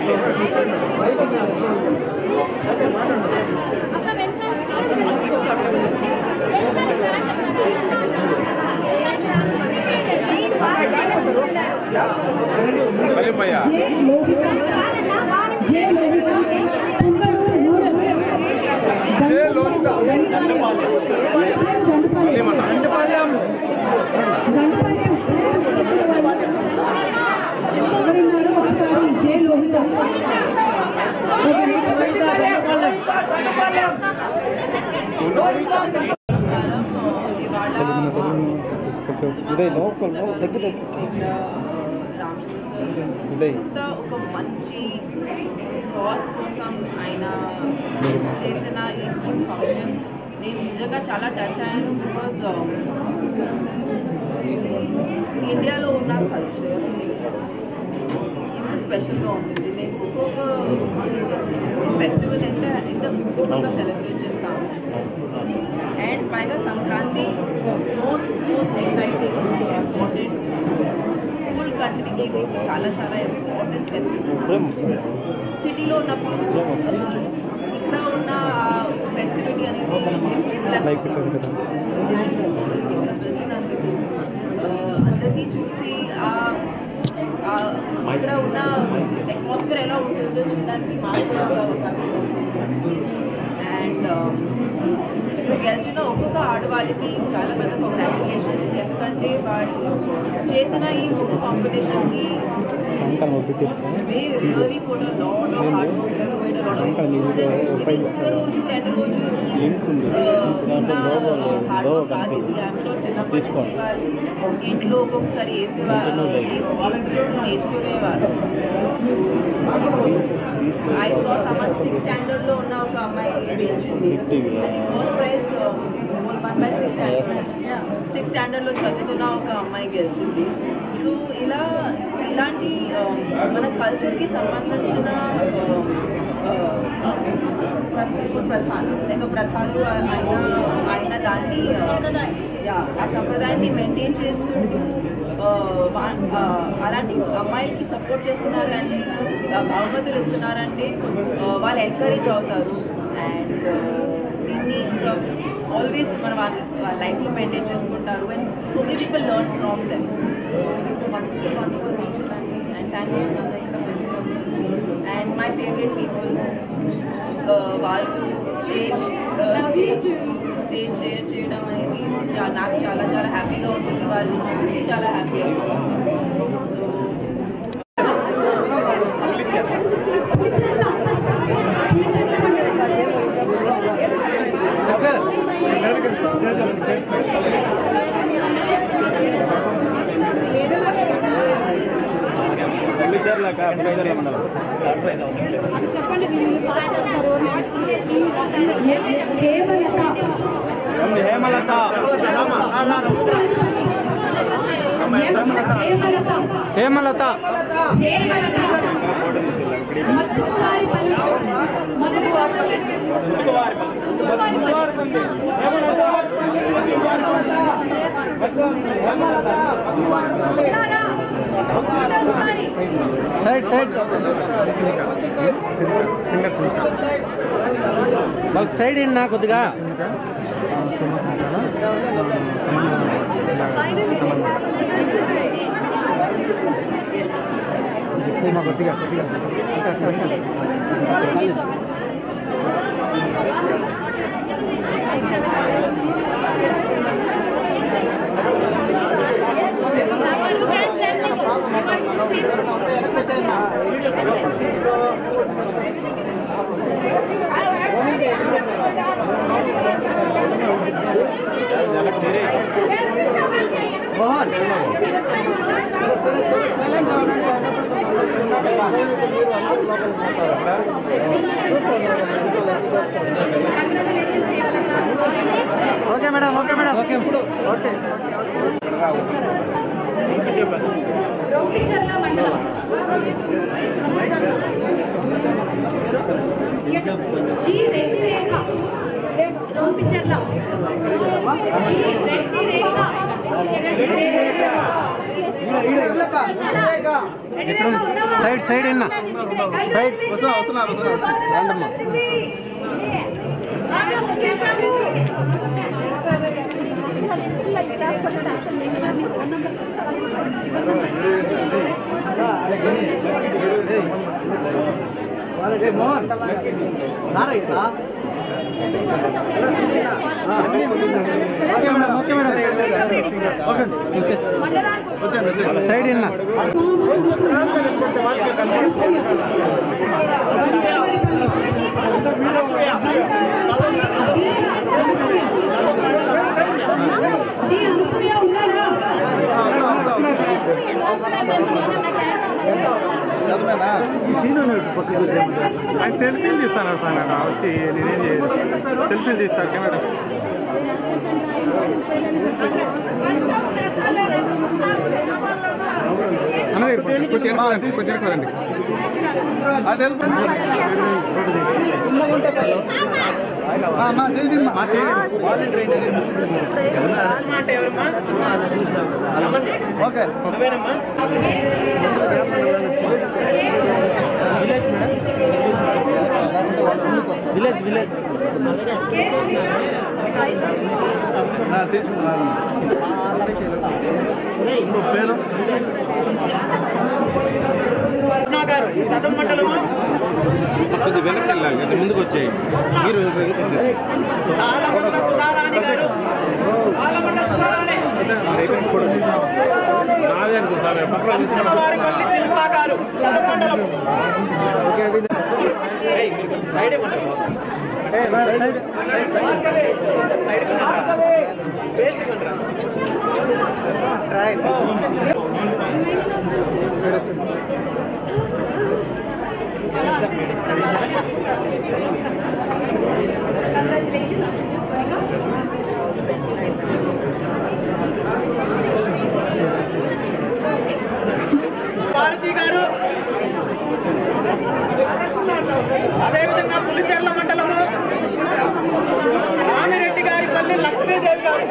కలిపయ్యా జే లోహిత ఏమన్నా ఉదయ్ లోకల్ దగ్గర ఉదయ్ ఇంత ఒక మంచి కాజ్ కోసం ఆయన చేసిన ఈ ఫంక్షన్ నేను నిజంగా చాలా టచ్ అయ్యాను బికాజ్ ఇండియాలో ఉన్న కల్చర్ ఇంత స్పెషల్గా ఉంటుంది మేము ఒక్కొక్క ఫెస్టివల్ ఎంత ఎంత బ్యూటిఫుల్గా సెలబ్రేట్ చేస్తాము అండ్ పైగా Sankranti most most exciting important full కంట్రీకి ఇది చాలా చాలా ఇంపార్టెంట్ ఫెస్టివల్ ఫ్రేమ్ వస్తుంది సిటీలో ఉన్నప్పుడు ఫ్రేమ్ వస్తుంది ఇక్కడ ఉన్న ఫెస్టివిటీ అనేది నేను లైక్ చూడలేకపోతున్నాను. పెట్టారు కదా ఇక్కడ పిలిచినందుకు ఆ, అందరినీ చూసి ఆ ఆ, ఇక్కడ ఉన్న అట్మాస్ఫియర్ ఎలా ఉంటుందో చూడడానికి మాకు కూడా ఒక అవకాశం అండ్ ఇప్పుడు గెలిచిన ఒక్కొక్క ఆడవాళ్ళకి చాలా పెద్ద కంగ్రాచులేషన్స్ ఎందుకంటే వాళ్ళు చేసిన ఈ కాంపిటీషన్కి అంకల్ పెట్టారు they really put a lot of hard work and made a lot of ఇంకా నీకు ఇది ఫైల్ ఒక్క రోజు రెండు రోజు లింక్ ఉంది దాంట్లో లోగో లోగో కనిపిస్తుంది తీసుకోండి ఇంట్లో ఒక్కొక్కసారి వేసేవారు నేర్చుకునేవారు తీసి తీసి I saw someone six standard లో ఉన్న ఒక అమ్మాయి గెలిచింది Big TV. అది first prize one by six Yes. Standard six standard లో చదువుతున్న ఒక అమ్మాయి గెలిచింది సో ఇలా ఇలాంటి ఆ, మన కల్చర్కి సంబంధించిన ఆ, ఆ, ప్రథాలు లేక ప్రథాలు ఆయన ఆయన దాన్ని ఆ, యా, ఆ సంప్రదాయాన్ని మెయింటైన్ చేసుకుంటూ ఆ, వా- ఆ, అలాంటి అమ్మాయిలకి సపోర్ట్ చేస్తున్నారు అండ్ బహుమతులు ఇస్తున్నారంటే ఆ, వాళ్ళు ఎంకరేజ్ అవుతారు అండ్ దీన్ని ఆల్వేస్ మన వాళ్ళ లైఫ్లో మెయింటైన్ చేసుకుంటారు and so many people learn from them so it's wonderful wonderful function and thank you and my favourite people వాళ్ళు స్టేజ్ స్టేజ్ స్టేజ్ షేర్ చేయడం అనేది చా- నాకు చాలా చాలా హ్యాపీగా ఉంటుంది వాళ్ళని చూసి చాలా హ్యాపీగా ఉంటుంది so Hemalatha Hemalatha side side వాళ్ళకి సైడ్ నా కొద్దిగా కొద్దిగా కొద్దిగా okay madam okay madam okay ఇప్పుడు ఓకే రొంపిచర్ల మండలం G Reddy Rekha Rompicherla G Reddy Rekha Reddy Rekha side side ఇన్న సైడ్ రండమ్మా మోహన్ రారా ఇట్లా ఓకే మేడం ఓకే సైడ్ ఇన్న ఆయన సెల్ఫీలు తీస్తాను సార్ నేను వచ్చి నేనేం చేయను సెల్ఫీలు తీస్తాను కెమెరా అన్నది కొంచెం వెనక్కి రండి, కొంచెం వెనక్కి రండి. ఆ, చేయండి. ఓకే విలేజ్ విలేజ్ తీసుకుంటున్నాను పేరు కొద్దిగా వెనక్కి వెళ్ళాలి కొంచెం ముందుకు వచ్చేయి మీరు వెనక్కి వచ్చేసి నాదే అనుకుంటా సార్ పక్కన నిల్చున్నాను. భారతి గారు అదేవిధంగా పులిచెర్ల మండలము రామిరెడ్డి గారి పల్లి లక్ష్మీదేవి గారు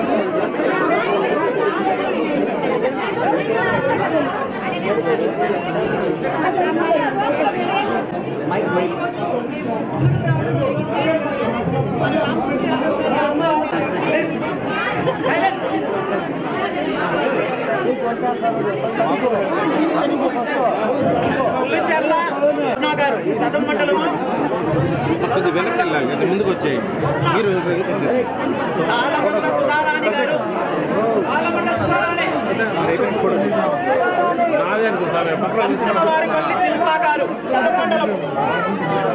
పులిచెర్ల అన్నా గారు సదం మండలము కొద్దిగా వెనక్కి వెళ్ళాలి కొంచెం ముందుకు వచ్చేయి మీరు వెనక్కి వచ్చేసి సాలమండ సుధారాణి గారు సాలమండ సుధారాణి నాదే అనుకుంటా సార్ పక్కన నిల్చున్నాను. వారి పల్లి శిల్ప గారు సదం మండలము